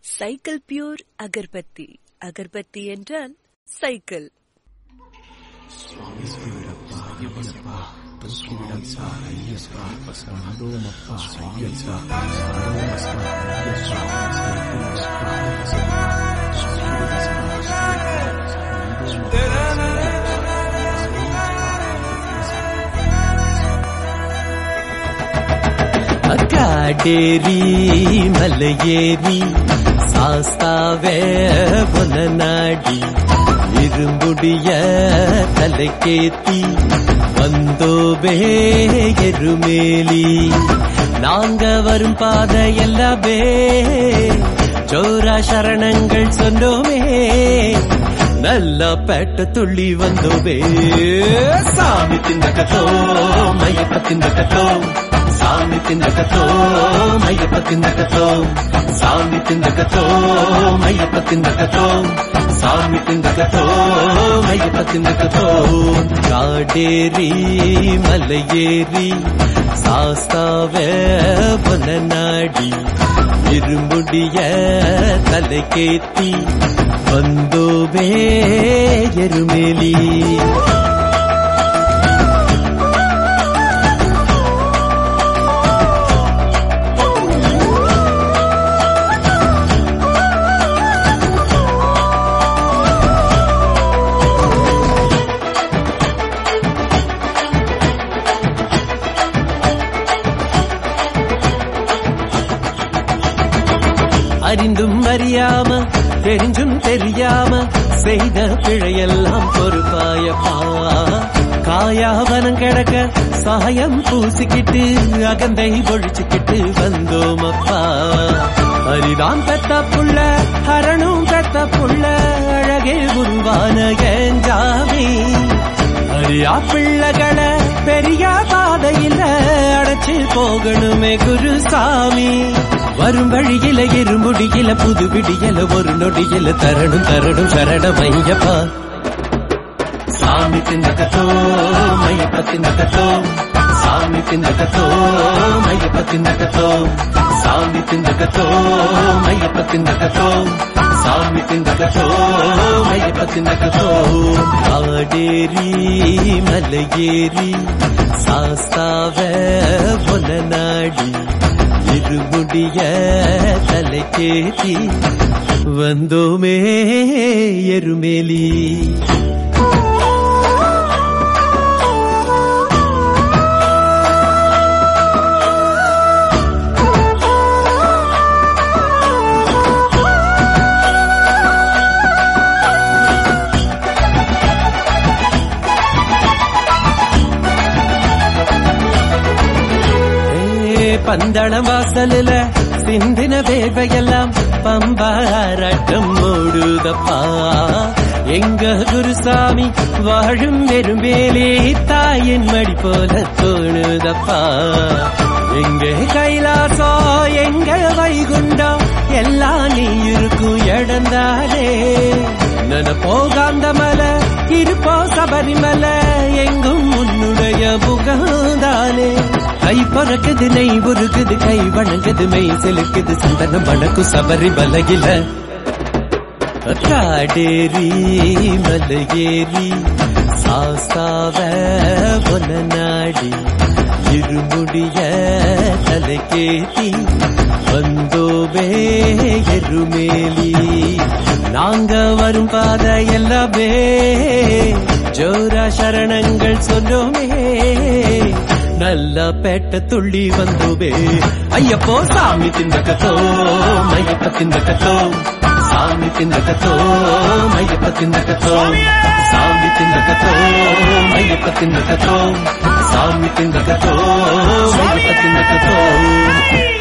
cycle pure agarbatti agarbatti என்றால் cycle ಕಾಡೇರಿ ಮಲೆಯೇರಿ சாஸ்தாவே பொன்னாடி இரும்புடிய தலைக்கேத்தி வந்தோபே Erumeli நாங்க வரும் பாதை எல்லாமே ஜோரா சரணங்கள் சொன்னோமே நல்ல பேட்ட துள்ளி வந்தோமே சாமி தின்னகத்தோ மையப்ப தின்னகத்தோ சாமி தின்னகத்தோ மையப்ப தின்னகத்தோ சாமி திண்டகத்தோ மையப்ப திண்டகத்தோ சாமி திண்டகத்தோ மையப்ப திண்டகத்தோ காடேரி மலையேறி சாஸ்தாவே பொன்னாடி இருமுடிய தலைக்கேத்தி வந்தோவே எருமேலி அறிந்தும் அறியாம தெரிஞ்சும் தெரியாம செய்த பிழையெல்லாம் பொறுப்பாயப்பா காயாவனம் கிடக்க சாயம் பூசிக்கிட்டு அகந்தை பொழிச்சுக்கிட்டு வந்தோமப்பா அரிதான் பெத்த புள்ள ஹரணும் பெத்த புள்ள அழகே உருவான ஏஞ்சாமி அரியா பிள்ளைகளை பெரிய பாதையில அடைச்சு போகணுமே குருசாமி வரும் வழியில இருமுடியில புது விடியல ஒரு நொடியில தரணும் தரணும் சரணமையப்பா சாமி திண்டகத்தோ மையப்ப திண்டகத்தோ சாமி திண்டகத்தோ மையப்ப திண்டகத்தோ சாமி திண்டகத்தோ மையப்ப திண்டகத்தோ சாமி திண்டகத்தோ மையப்ப திண்டகத்தோ காடேரி மலையேறி சாஸ்தாவ பொன்னாடி இருமுடிய தலைக்கேத்தி வந்தோமே எருமேலி பந்தளம் வாசலில் சிந்தின வேவையெல்லாம் பம்பாராட்டம் ஓடுதப்பா எங்க குருசாமி வாழும் வெறும்பேலே தாயின் மடி போல தோணுதப்பா எங்க கைலாசம் எங்க வைகுண்டம் எல்லாம் நீ இருக்கும் இடந்தானே நன போகாந்த மலை இருப்போ சபரிமலை எங்கும் உன்னுடைய முகம்தானே கை பறக்குது நெய் உருகுது கை வணங்குது மெய் செலுக்குது சந்தனம் வணக்கு சபரி மலையில காடேரி மலையேறி சாஸ்தாவ பொன்னாடி இருமுடிய தலைக்கேத்தி வந்தோவே எருமேலி நாங்க வரும் பாதை எல்லாமே ஜோரா சரணங்கள் சொன்னோமே நல்ல பேட்ட துள்ளி வந்தோவே ஐயப்போ சாமி திண்டகத்தோ மையப்ப திண்டகத்தோ சாமி திண்டகத்தோ மையப்ப திண்டகத்தோ சாமி திண்டகத்தோ மையப்ப திண்டகத்தோ சாமி திண்டகத்தோ மையப்ப திண்டகத்தோ